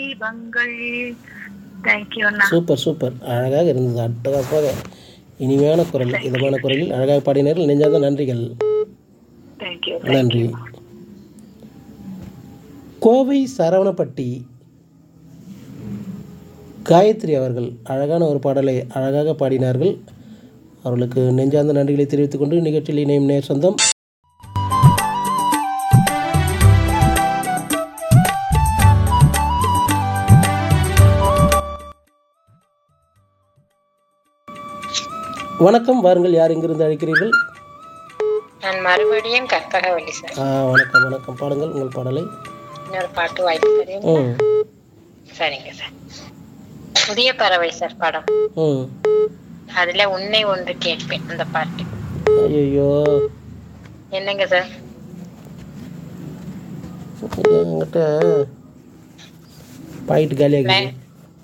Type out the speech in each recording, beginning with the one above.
தீபங்கள் தேங்க்யூ அண்ணா super super அழகாக இருந்தது அட்டகாசமாக இனிமையான குரல் இதமான குரலில் அழகாக பாடினீர்கள் நெஞ்சார்ந்த நன்றிகள் தேங்க்யூ நன்றி கோவை சரவணப்பட்டி காயத்ரி அவர்கள் அழகான ஒரு பாடலை அழகாக பாடினார்கள் அவர்களுக்கு நெஞ்சார்ந்த நன்றிகளை தெரிவித்துக் கொண்டு நிகழ்ச்சியில் இணையும் நேர் சொந்தம் வணக்கம் வாருங்கள் யார் எங்கிருந்து அழைக்கிறீர்கள் நான் மறுபடியும் கற்பகவல்லி சார் ஆ வணக்கம் வணக்கம் பாடுங்கள் உங்கள் பாடலை இன்னொரு பாட்டு வாய்ப்பு தரீங்க ம் சரிங்க சார் புதிய பறவை சார் படம் ம் அதுல உன்னை ஒன்று கேட்பேன் அந்த பாட்டு ஐயோ என்னங்க சார் என்கிட்ட பாயிண்ட் காலியாகுது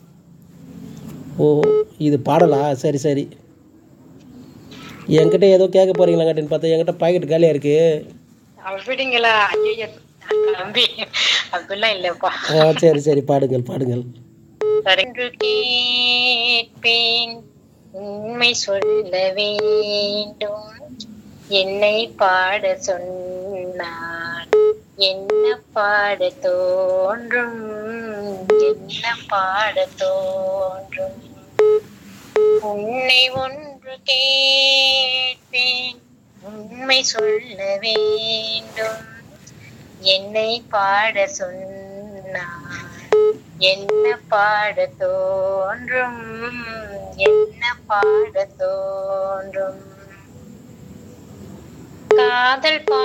ஓ இது பாடலா சரி சரி என்கிட்ட ஏதோ கேட்க போறீங்களாங்கட்டின்னு பார்த்தா என்கிட்ட பாக்கெட் காலியாக இருக்கு அப்படிங்களா ஐயோ தம்பி அப்படிலாம் இல்லப்பா ஆ சரி சரி பாடுங்கள் பாடுங்கள் சரி ஒன்று கேட்பேன் உண்மை சொல்ல வேண்டும் என்னை பாட சொன்னான் என்ன பாட தோன்றும் என்ன பாட தோன்றும் உன்னை ஒன்று கேட்பேன் உண்மை சொல்ல வேண்டும் என்னை பாட சொன்னான் என்ன பாட தோன்றும் என்ன பாட தோன்றும் காதல் பா